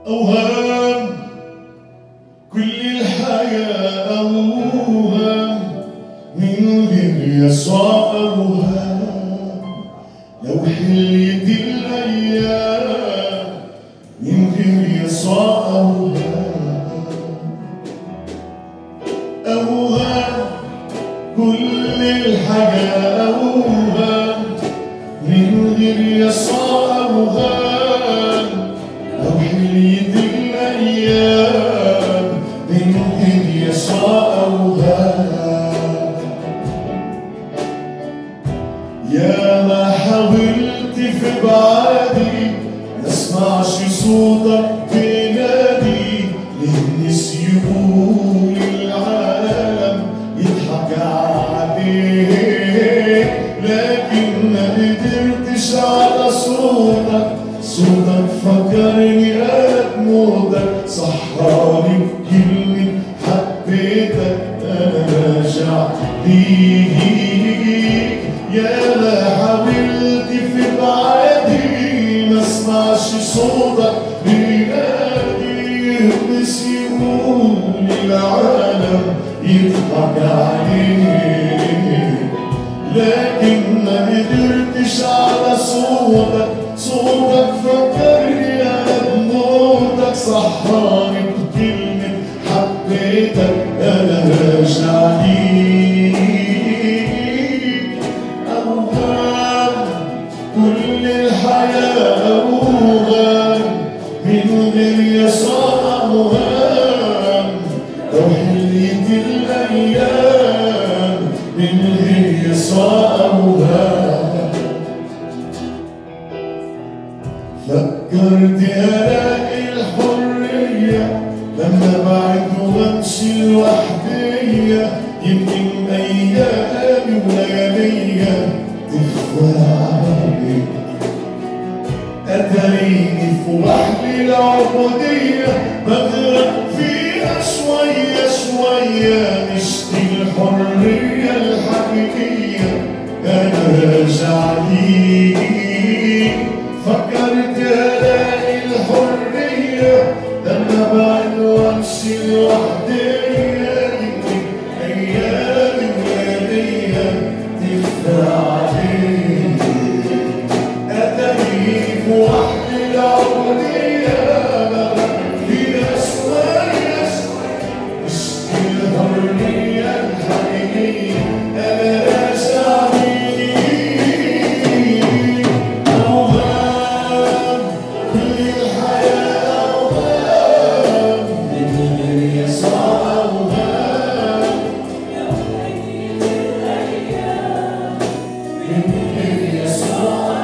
أوهام كل الحياة أوهام من غير يسوع أوهام لو حليت الأيام من غير يسوع أوهام أوهام كل الحياة أوهام من غير يسوع أوهام لو حليت الأيام من غير يسوع أوهام يا ما حاولت في بعادي اسمعش صوتك بينادي الناس يقول العالم يضحك عليك لكن ما قدرتش على صوتك صوتك فكرني قد موتك صحاني بكلمة حبيتك انا راجع ليك يا ما حاولت في بعادي ما اسمعش صوتك بينادي بس يقول العالم يضحك عليك لكن ما قدرتش على صوتك صوتك فكرني قد موتك صحاني بكلمة حبيتك انا راجع ليك أوهام كل الحياة أوهام من غير يسوع أوهام لو حليت الأيام من غير يسوع أوهام فكرت ألاقي الحرية لما بعد وامشي لوحدي يمكن أيامي وليالي تخفى عليك أتريني في وحدي العبودية بغرق فيها شوية شوية نشتي الحرية الحقيقية أنا راجع ليك فكرت ألاقي الحرية لما بعد وامشي لوحدي يمكن أيامي وليالي تخفى عليك أتريك وحدي العبودية فيها شوية اشكي الحرية الحقيقية أنا راجع ليك أوهام كل الحياة أوهام من غير يسوع أوهام من غير يسوع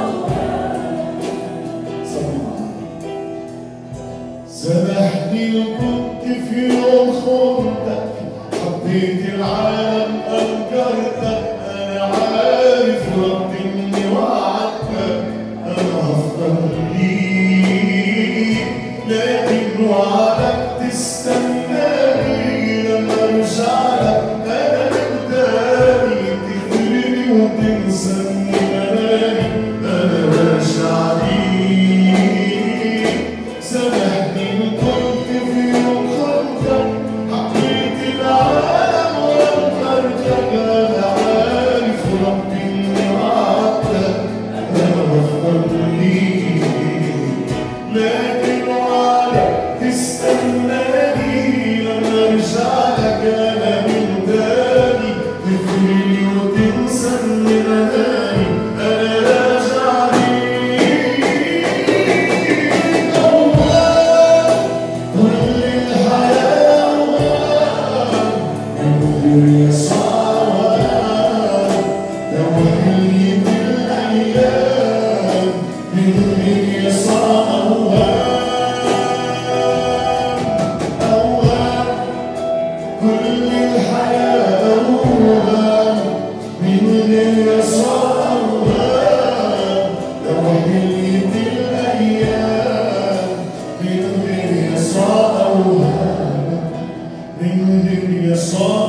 سامحني لو كنت في يوم خنتك حبيت العالم أنكرتك أنا عارف رب إني وعدتك أنا هفضل ليك لكن وعدك تستناني لما أرجع لك أنا من تاني تغفرني وتنساني مناني أنا راجع ليك سامحني إن كنت في يوم خنتك حبيت العالم وانكرتك أنا عارف ربي إني وعدتك أنا بفضل ليك لكن وعدك تستناني لما أرجع لك أنا من تاني تغفرلي وتنسى إني أناني أنا راجع ليك أوهام كل الحياة أوهام من غير يسوع أوهام لو حليت الأيام من غير يسوع أوهام أوهام كل الحياة أوهام من غير يسوع أوهام لو حليت الأيام من غير يسوع أوهام من غير يسوع